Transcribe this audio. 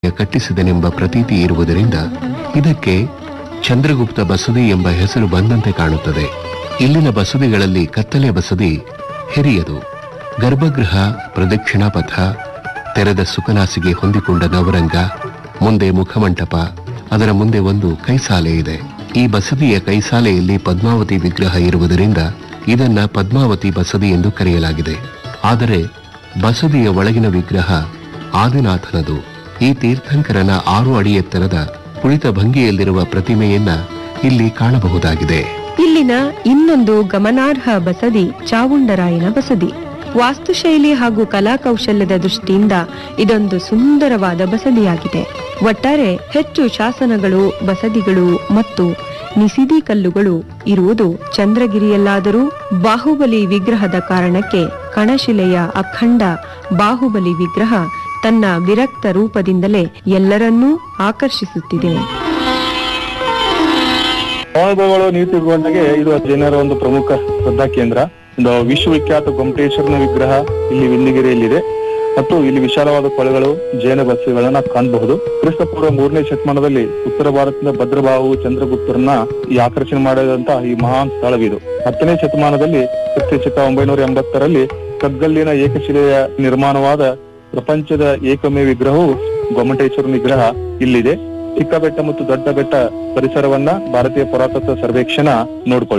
ಕಟ್ಟಿಸಿದನೆಂಬ ಪ್ರತೀತಿ ಇರುವುದರಿಂದ ಇದಕ್ಕೆ ಚಂದ್ರಗುಪ್ತ ಬಸದಿ ಎಂಬ ಹೆಸರು ಬಂದಂತೆ ಕಾಣುತ್ತದೆ ಇಲ್ಲಿನ ಬಸದಿಗಳಲ್ಲಿ ಕತ್ತಲೆ ಬಸದಿ ಹಿರಿಯದು ಗರ್ಭಗೃಹ ಪ್ರದಕ್ಷಿಣಾ ಪಥ ತೆರೆದ ಸುಖನಾಸಿಗೆ ಹೊಂದಿಕೊಂಡ ನವರಂಗ ಮುಂದೆ ಮುಖಮಂಟಪ ಅದರ ಮುಂದೆ ಒಂದು ಕೈಸಾಲೆ ಇದೆ ಈ ಬಸದಿಯ ಕೈಸಾಲೆಯಲ್ಲಿ ಪದ್ಮಾವತಿ ವಿಗ್ರಹ ಇರುವುದರಿಂದ ಇದನ್ನ ಪದ್ಮಾವತಿ ಬಸದಿ ಎಂದು ಕರೆಯಲಾಗಿದೆ ಆದರೆ ಬಸದಿಯ ಒಳಗಿನ ವಿಗ್ರಹ ಆದಿನಾಥನದು ಈ ತೀರ್ಥಂಕರನ ಆರು ಅಡಿ ಎತ್ತರದ ಕುಳಿತ ಭಂಗಿಯಲ್ಲಿರುವ ಪ್ರತಿಮೆಯನ್ನ ಇಲ್ಲಿ ಕಾಣಬಹುದಾಗಿದೆ ಇಲ್ಲಿನ ಇನ್ನೊಂದು ಗಮನಾರ್ಹ ಬಸದಿ ಚಾವುಂಡರಾಯನ ಬಸದಿ ವಾಸ್ತುಶೈಲಿ ಹಾಗೂ ಕಲಾಕೌಶಲ್ಯದ ದೃಷ್ಟಿಯಿಂದ ಇದೊಂದು ಸುಂದರವಾದ ಬಸದಿಯಾಗಿದೆ ಒಟ್ಟಾರೆ ಹೆಚ್ಚು ಶಾಸನಗಳು ಬಸದಿಗಳು ಮತ್ತು ನಿಸಿದಿ ಕಲ್ಲುಗಳು ಇರುವುದು ಚಂದ್ರಗಿರಿಯಲ್ಲಾದರೂ ಬಾಹುಬಲಿ ವಿಗ್ರಹದ ಕಾರಣಕ್ಕೆ ಕಣಶಿಲೆಯ ಅಖಂಡ ಬಾಹುಬಲಿ ವಿಗ್ರಹ ತನ್ನ ವಿರಕ್ತ ರೂಪದಿಂದಲೇ ಎಲ್ಲರನ್ನೂ ಆಕರ್ಷಿಸುತ್ತಿದೆ ಅನುಭವಗಳು ನೀವು ತಿಳ್ಕೊಂಡಾಗೆ ಇದು ಜೈನರ ಒಂದು ಪ್ರಮುಖ ಶ್ರದ್ಧಾ ಕೇಂದ್ರ ಒಂದು ವಿಶ್ವವಿಖ್ಯಾತ ಗೊಮಟೇಶ್ವರನ ವಿಗ್ರಹ ಇಲ್ಲಿ ವಿಂದಿಗಿರಿಯಲ್ಲಿದೆ ಮತ್ತು ಇಲ್ಲಿ ವಿಶಾಲವಾದ ಕೊಳೆಗಳು ಜೈನ ಬಸ್ಸುಗಳನ್ನ ಕಾಣಬಹುದು ಕ್ರಿಸ್ತ ಪೂರ್ವ ಮೂರನೇ ಶತಮಾನದಲ್ಲಿ ಉತ್ತರ ಭಾರತದ ಭದ್ರಬಾಹು ಚಂದ್ರಗುಪ್ತರನ್ನ ಈ ಆಕರ್ಷಣೆ ಮಾಡಿದಂತ ಈ ಮಹಾನ್ ಸ್ಥಳವಿದು ಹತ್ತನೇ ಶತಮಾನದಲ್ಲಿ ಕ್ರಿಸ್ತ ಶಕ ಒಂಬೈನೂರ ಎಂಬತ್ತರಲ್ಲಿ ಕಗ್ಗಲ್ಲಿನ ಏಕಶಿಲೆಯ ನಿರ್ಮಾಣವಾದ ಪ್ರಪಂಚದ ಏಕಮೇ ವಿಗ್ರಹವು ಗೊಮ್ಮಟೇಶ್ವರನ ವಿಗ್ರಹ ಇಲ್ಲಿದೆ ಚಿಕ್ಕ ಬೆಟ್ಟ ಮತ್ತು ದೊಡ್ಡ ಬೆಟ್ಟ ಪರಿಸರವನ್ನ ಭಾರತೀಯ ಪುರಾತತ್ವ ಸರ್ವೇಕ್ಷಣ ನೋಡ್ಕೊಳ್ಳಿ